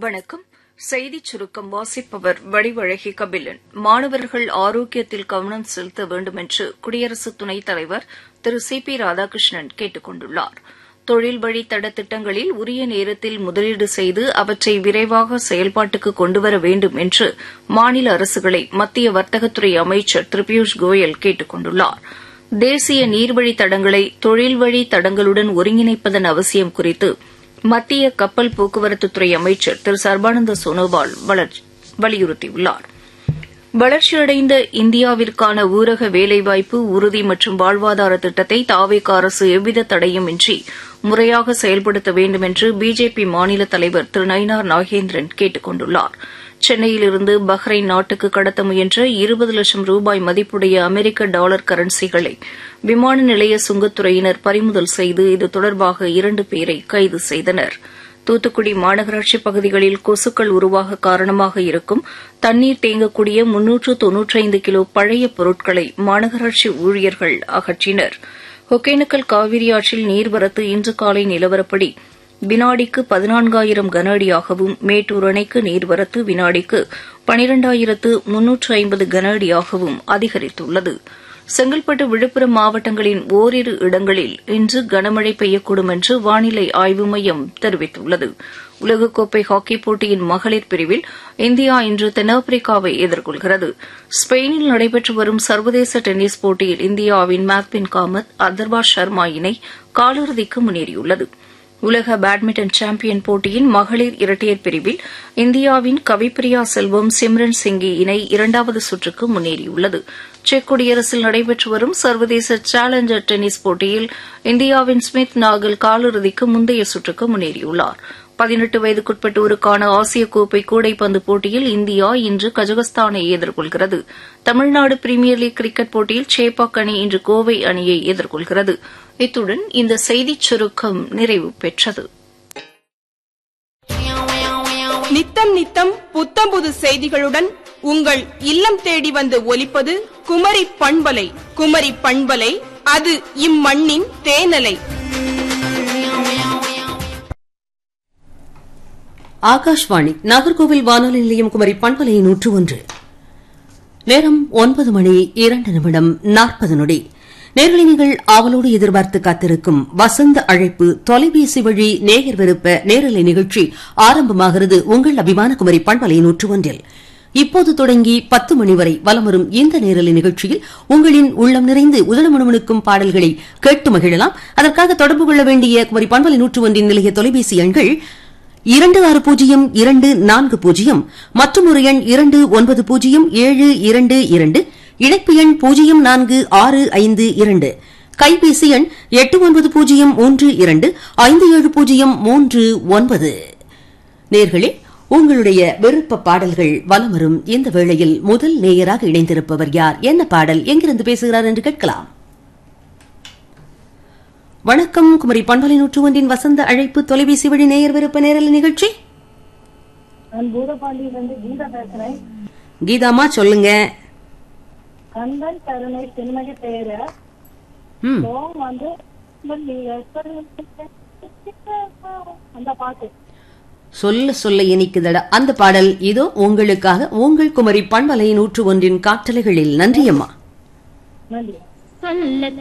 வணக்கம் செய்திச் சுருக்கம் வாசிப்பவர் வடிவழகி கபிலன் மாணவர்கள் ஆரோக்கியத்தில் கவனம் செலுத்த வேண்டும் என்று குடியரசு துணைத் தலைவர் திரு சி பி ராதாகிருஷ்ணன் கேட்டுக் கொண்டுள்ளார் தொழில் வழித்தட திட்டங்களில் உரிய நேரத்தில் முதலீடு செய்து அவற்றை விரைவாக செயல்பாட்டுக்கு கொண்டுவர வேண்டும் என்று மாநில அரசுகளை மத்திய வர்த்தகத்துறை அமைச்சர் திரு பியூஷ் கோயல் கேட்டுக் கொண்டுள்ளார் தேசிய நீர்வழித் தடங்களை தொழில்வழி தடங்களுடன் ஒருங்கிணைப்பதன் அவசியம் குறித்து மத்திய கப்பல் போக்குவரத்துத்துறை அமைச்சர் திரு சர்பானந்த சோனோவால் வலியுறுத்தியுள்ளார் வளர்ச்சியடைந்த இந்தியாவிற்கான ஊரக வேலைவாய்ப்பு உறுதி மற்றும் வாழ்வாதார திட்டத்தை தாவேக அரசு எவ்வித தடையுமின்றி முறையாக செயல்படுத்த வேண்டும் என்று பிஜேபி மாநில தலைவர் திரு நயினார் நாகேந்திரன் கேட்டுக் கொண்டுள்ளார் சென்னையிலிருந்து பஹ்ரைன் நாட்டுக்கு கடத்த முயன்ற இருபது லட்சம் ரூபாய் மதிப்புடைய அமெரிக்க டாலர் கரன்சிகளை விமான நிலைய சுங்கத்துறையினர் பறிமுதல் செய்து இது தொடர்பாக இரண்டு பேரை கைது செய்தனர் தூத்துக்குடி மாநகராட்சி பகுதிகளில் கொசுக்கள் உருவாக காரணமாக இருக்கும் தண்ணீர் தேங்கக்கூடிய முன்னூற்று தொன்னூற்றைந்து கிலோ பழைய பொருட்களை மாநகராட்சி ஊழியர்கள் அகற்றினர் ஒகேனக்கல் காவிரி ஆற்றில் நீர்வரத்து இன்று காலை நிலவரப்படி வினாடிக்கு பதினான்காயிரம் கன அடியாகவும் மேட்டூர் அணைக்கு நீர்வரத்து வினாடிக்கு பனிரெண்டாயிரத்து முன்னூற்று ஐம்பது கன அடியாகவும் அதிகரித்துள்ளது செங்கல்பட்டு விழுப்புரம் மாவட்டங்களின் ஓரிரு இடங்களில் இன்று கனமழை பெய்யக்கூடும் என்று வானிலை ஆய்வு மையம் தெரிவித்துள்ளது உலகக்கோப்பை ஹாக்கிப் போட்டியின் மகளிர் பிரிவில் இந்தியா இன்று தென்னாப்பிரிக்காவை எதிர்கொள்கிறது ஸ்பெயினில் நடைபெற்று வரும் சர்வதேச டென்னிஸ் போட்டியில் இந்தியாவின் மேத்பின் காமத் அதர்வா ஷர்மா இணை காலிறுதிக்கு முன்னேறியுள்ளது உலக பேட்மிண்டன் சாம்பியன் போட்டியின் மகளிர் இரட்டையர் பிரிவில் இந்தியாவின் கவிப்பிரியா செல்வம் சிம்ரன் சிங்கி இணை இரண்டாவது சுற்றுக்கு முன்னேறியுள்ளது செக் குடியரசில் நடைபெற்று வரும் சர்வதேச சேலஞ்சர் டென்னிஸ் போட்டியில் இந்தியாவின் ஸ்மித் நாகல் காலிறுதிக்கு முந்தைய சுற்றுக்கு முன்னேறியுள்ளார் பதினெட்டு வயதுக்குட்பட்டோருக்கான ஆசிய கோப்பை கூடைப்பந்து போட்டியில் இந்தியா இன்று கஜகஸ்தானை எதிர்கொள்கிறது தமிழ்நாடு பிரீமியர் லீக் கிரிக்கெட் போட்டியில் சேப்பாக் அணி இன்று கோவை அணியை எதிர்கொள்கிறது இத்துடன் இந்த செய்திச் சுருக்கம் நிறைவு பெற்றது நித்தம் நித்தம் புத்தம்புது செய்திகளுடன் உங்கள் இல்லம் தேடி வந்து ஒலிப்பது குமரி பண்பலை குமரி பண்பலை அது இம்மண்ணின் தேனலை ஆகாஷ்வாணி நாகர்கோவில் வானொலி நிலையம் குமரி பண்பலை நூற்று ஒன்று நேரம் ஒன்பது மணி இரண்டு நிமிடம் நாற்பது நொடி நேர்களை நீங்கள் ஆவலோடு எதிர்பார்த்து காத்திருக்கும் வசந்த அழைப்பு தொலைபேசி வழி நேயர் விருப்ப நேரலை நிகழ்ச்சி ஆரம்பமாகிறது உங்கள் அபிமான குமரி பண்பலை நூற்று ஒன்றில் இப்போது தொடங்கி பத்து மணி வரை வலம் வரும் இந்த நேரலை நிகழ்ச்சியில் உங்களின் உள்ளம் நிறைந்து உதலமுணுமுணுக்கும் பாடல்களை கேட்டு மகிழலாம் அதற்காக தொடர்பு கொள்ள வேண்டிய குமரி பண்பலை நூற்று ஒன்றின் நிலைய தொலைபேசி எண்கள் இரண்டு ஆறு பூஜ்ஜியம் இரண்டு நான்கு பூஜ்ஜியம் மற்றும் ஒரு எண் இரண்டு ஒன்பது பூஜ்ஜியம் ஏழு இரண்டு இரண்டு இணைப்பு எண் பூஜ்ஜியம் நான்கு ஆறு ஐந்து இரண்டு கைபேசி எண் எட்டு ஒன்பது பூஜ்ஜியம் மூன்று இரண்டு ஐந்து ஏழு பூஜ்ஜியம் மூன்று ஒன்பது நேர்களே உங்களுடைய விருப்ப பாடல்கள் வலம் வரும் இந்த வேளையில் முதல் நேயராக இணைந்திருப்பவர் யார் என்ன பாடல் எங்கிருந்து பேசுகிறார் என்று கேட்கலாம் வணக்கம் குமரி பண்பலை நூற்று ஒன்றின் வசந்த அழைப்பு தொலைபேசி வழி நேயர் விருப்ப நேரல் நிகழ்ச்சி நான் பூதபாண்டியில இருந்து கீதா பேசுறேன் கீதாமா சொல்லுங்க கந்தன் கருணை சின்மகி பேர ம் சோம் வந்து நீங்க அந்த பாட்டு சொல்ல சொல்ல இனிக்குதடா அந்த பாடல் இதோ உங்களுக்காக உங்கள் குமரி பண்பலை நூற்று ஒன்றின் காற்றலைகளில் நன்றியம்மா நன்றி சொல்ல